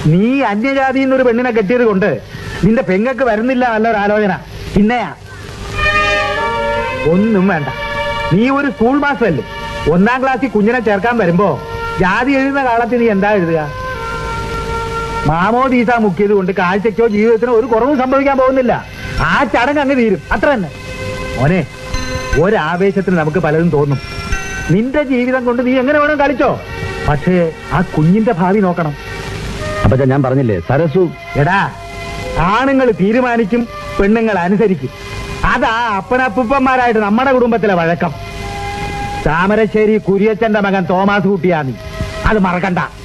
നീ അന്യജാതി എന്നൊരു പെണ്ണിനെ കെട്ടിയത് കൊണ്ട് നിന്റെ പെങ്ങക്ക് വരുന്നില്ല നല്ലൊരു ആലോചന പിന്നെയാ ഒന്നും വേണ്ട നീ ഒരു സ്കൂൾ മാസ്റ്ററല്ലേ ഒന്നാം ക്ലാസ്സിൽ കുഞ്ഞിനെ ചേർക്കാൻ വരുമ്പോ ജാതി എഴുതുന്ന കാലത്ത് നീ എന്താ എഴുതുക മാമോദീസ മുക്കിയത് കൊണ്ട് കാഴ്ചയ്ക്കോ ജീവിതത്തിനോ ഒരു കുറവും സംഭവിക്കാൻ പോകുന്നില്ല ആ ചടങ്ങ് അങ്ങ് തീരും അത്ര തന്നെ മോനെ ഒരാവേശത്തിന് നമുക്ക് പലതും തോന്നും നിന്റെ ജീവിതം കൊണ്ട് നീ എങ്ങനെ വേണം കളിച്ചോ പക്ഷേ ആ കുഞ്ഞിന്റെ ഭാവി നോക്കണം അപ്പൊ ഞാൻ പറഞ്ഞില്ലേ സരസു എടാ ആണുങ്ങൾ തീരുമാനിക്കും പെണ്ണുങ്ങൾ അനുസരിക്കും അതാ അപ്പനപ്പൂപ്പന്മാരായിട്ട് നമ്മുടെ കുടുംബത്തിലെ വഴക്കം താമരശ്ശേരി കുരിയച്ചന്റെ മകൻ തോമാസ് കുട്ടിയാ നീ അത് മറക്കണ്ട